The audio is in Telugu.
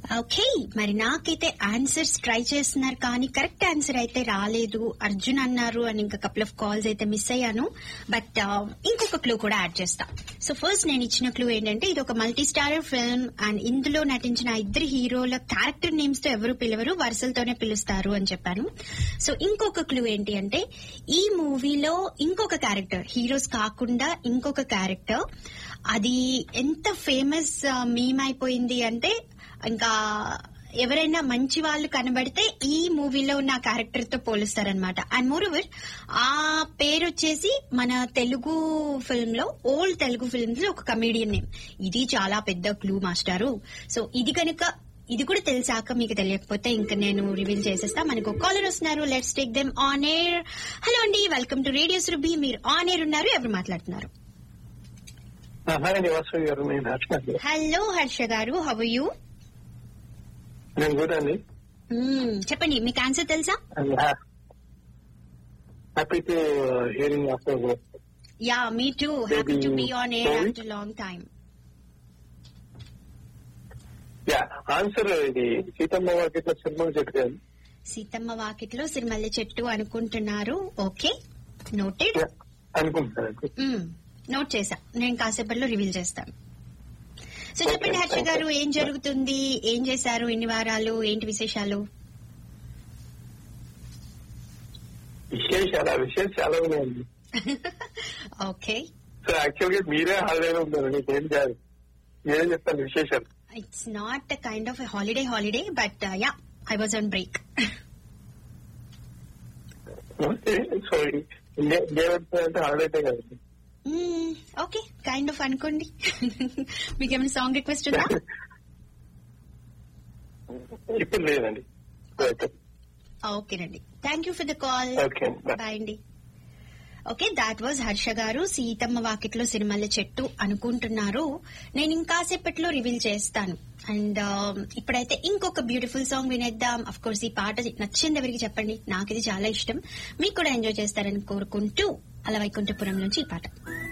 ఓకే మరి నాకైతే ఆన్సర్స్ ట్రై చేస్తున్నారు కానీ కరెక్ట్ ఆన్సర్ అయితే రాలేదు అర్జున్ అన్నారు అని ఇంకా కపుల్ ఆఫ్ కాల్స్ అయితే మిస్ అయ్యాను బట్ ఇంకొక క్లూ కూడా యాడ్ చేస్తా సో ఫస్ట్ నేను ఇచ్చిన క్లూ ఏంటంటే ఇది ఒక మల్టీ స్టారర్ ఫిల్మ్ అండ్ ఇందులో నటించిన ఆ ఇద్దరు హీరోల క్యారెక్టర్ నేమ్స్ తో ఎవరు పిలవరు వరుసలతోనే పిలుస్తారు అని చెప్పాను సో ఇంకొక క్లూ ఏంటి అంటే ఈ మూవీలో ఇంకొక క్యారెక్టర్ హీరోస్ కాకుండా ఇంకొక క్యారెక్టర్ అది ఎంత ఫేమస్ మీమ్ అయిపోయింది అంటే ఇంకా ఎవరైనా మంచి వాళ్ళు కనబడితే ఈ మూవీలో ఉన్న క్యారెక్టర్ తో పోలుస్తారనమాట అండ్ మోర్ ఓవర్ ఆ పేరు వచ్చేసి మన తెలుగు ఫిల్మ్ లో ఓల్డ్ తెలుగు ఫిల్మ్స్ లో ఒక కమేడియన్ నేమ్ ఇది చాలా పెద్ద క్లూ మాస్టారు సో ఇది కనుక ఇది కూడా తెలిసాక మీకు తెలియకపోతే ఇంకా నేను రివీల్ చేసేస్తా మనకు కాలర్ వస్తున్నారు let's take them on air hello అండి వెల్కమ్ టు రేడియో సురభి మీరు ఆన్ ఎయిర్ ఉన్నారు ఎవరు మాట్లాడుతున్నారు హాయ్ నివాసు గారు నేను హర్ష హలో హర్ష గారు హవ్ యూ నేను గుడ్ అండి చెప్పండి మీకు ఆన్సర్ తెలుసా happy to hearing after ya me too happy to be on air Sorry? After long time ya answer ఇది సీతమ్మ వాకిట్ల సినిమా చెప్పాను సీతమ్మ వాకిట్లో సిరిమల్లె చెట్టు అనుకుంటున్నారు ఓకే నోటెడ్ అనుకుంటున్నాను నోట్ చేసా నేను కాసేపట్లో రివీల్ చేస్తాను సో Okay, చెప్పండి హర్ష thank గారు you. ఏం జరుగుతుంది ఏం చేశారు ఇన్ని వారాలు ఏంటి విశేషాలు విశేషాలు ఆ విషయాలు చాలా ఉన్నాయండి ఓకే సో యాక్చువల్ గా మీరే హాలిడేలో ఉన్నారు నీకేం కాదు మీరే చెప్తాను విశేషాలు it's not kind of holiday holiday but ya I was on break so అంటే హాలిడే కదండి ఓకే కైండ్ ఆఫ్ అనుకోండి మీకు ఏమైనా సాంగ్ రిక్వెస్ట్ ఉందా ఇప్పుడు లేదండి ఓకేనండి thank you for the call Okay, bye. Bye అండి okay that was Harsha garu Seethamma వాకిట్లో సిరిమల్ల చెట్టు అనుకుంటున్నారు నేను ఇంకాసేపట్లో రివీల్ చేస్తాను అండ్ ఇప్పుడైతే ఇంకొక బ్యూటిఫుల్ సాంగ్ వినేద్దాం అఫ్ కోర్స్ ఈ పాట నచ్చింది ఎవరికి చెప్పండి నాకు ఇది చాలా ఇష్టం మీకు కూడా ఎంజాయ్ చేస్తారని కోరుకుంటూ అలా వైకుంఠపురం నుంచి ఈ పాట